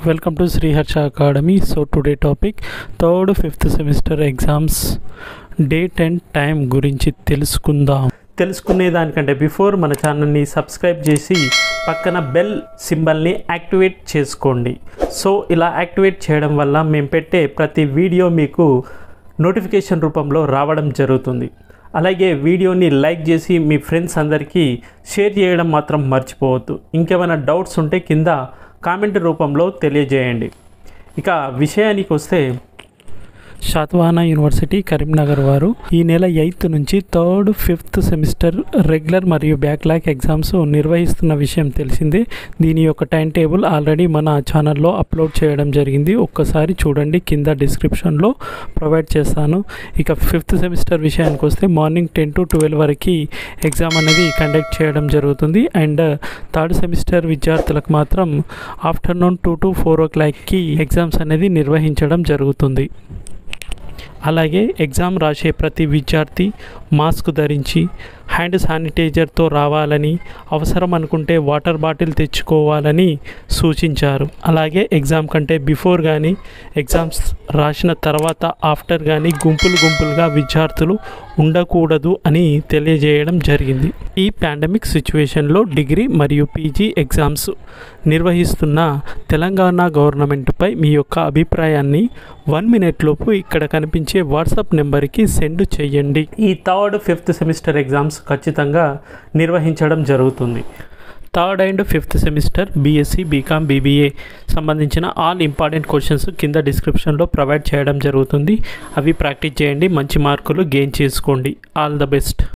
welcome to Sriharsha academy so today topic third fifth semester exams date and time గురించి తెలుసుకుందాం తెలుసుకునే దానికంటే before మన ఛానల్ని సబ్స్క్రైబ్ చేసి పక్కన బెల్ సింబల్ని యాక్టివేట్ చేసుకోండి సో ఇలా యాక్టివేట్ చేయడం వల్ల మేము పెట్టే ప్రతి వీడియో మీకు నోటిఫికేషన్ రూపంలో రావడం జరుగుతుంది అలాగే వీడియోని లైక్ చేసి మీ ఫ్రెండ్స్ అందరికీ షేర్ చేయడం మాత్రం మర్చిపోవద్దు ఇంకేమైనా డౌట్స్ ఉంటే కింద కామెంట్ రూపంలో తెలియజేయండి ఇక విషయానికి వస్తే శాతవాహన యూనివర్సిటీ కరీంనగర్ వారు ఈ నెల ఎయిత్ నుంచి థర్డ్ ఫిఫ్త్ సెమిస్టర్ రెగ్యులర్ మరియు బ్యాక్లాగ్ ఎగ్జామ్స్ నిర్వహిస్తున్న విషయం తెలిసిందే దీని యొక్క టైం టేబుల్ ఆల్రెడీ మన ఛానల్లో అప్లోడ్ చేయడం జరిగింది ఒక్కసారి చూడండి కింద డిస్క్రిప్షన్లో ప్రొవైడ్ చేస్తాను ఇక ఫిఫ్త్ సెమిస్టర్ విషయానికి వస్తే మార్నింగ్ టెన్ టు ట్వెల్వ్ వరకు ఎగ్జామ్ అనేది కండక్ట్ చేయడం జరుగుతుంది అండ్ థర్డ్ సెమిస్టర్ విద్యార్థులకు మాత్రం ఆఫ్టర్నూన్ టూ టు ఫోర్ ఓ క్లాక్కి ఎగ్జామ్స్ అనేది నిర్వహించడం జరుగుతుంది అలాగే ఎగ్జామ్ రాసే ప్రతి విద్యార్థి మాస్క్ ధరించి హ్యాండ్ శానిటైజర్తో రావాలని అవసరం అనుకుంటే వాటర్ బాటిల్ తెచ్చుకోవాలని సూచించారు అలాగే ఎగ్జామ్ కంటే బిఫోర్ కానీ ఎగ్జామ్స్ రాసిన తర్వాత ఆఫ్టర్ కానీ గుంపులు గుంపులుగా విద్యార్థులు ఉండకూడదు అని తెలియజేయడం జరిగింది ఈ పాండమిక్ సిచ్యువేషన్లో డిగ్రీ మరియు పీజీ ఎగ్జామ్స్ నిర్వహిస్తున్న తెలంగాణ గవర్నమెంట్పై మీ యొక్క అభిప్రాయాన్ని వన్ మినిట్ లోపు ఇక్కడ కనిపించే వాట్సాప్ నెంబర్కి సెండ్ చేయండి ఈ థర్డ్ ఫిఫ్త్ సెమిస్టర్ ఎగ్జామ్స్ ఖచ్చితంగా నిర్వహించడం జరుగుతుంది third and fifth semester BSc BCom BBA సంబంధించిన ఆల్ ఇంపార్టెంట్ క్వశ్చన్స్ కింద డిస్క్రిప్షన్లో ప్రొవైడ్ చేయడం జరుగుతుంది అవి ప్రాక్టీస్ చేయండి మంచి మార్కులు గెయిన్ చేసుకోండి ఆల్ ద బెస్ట్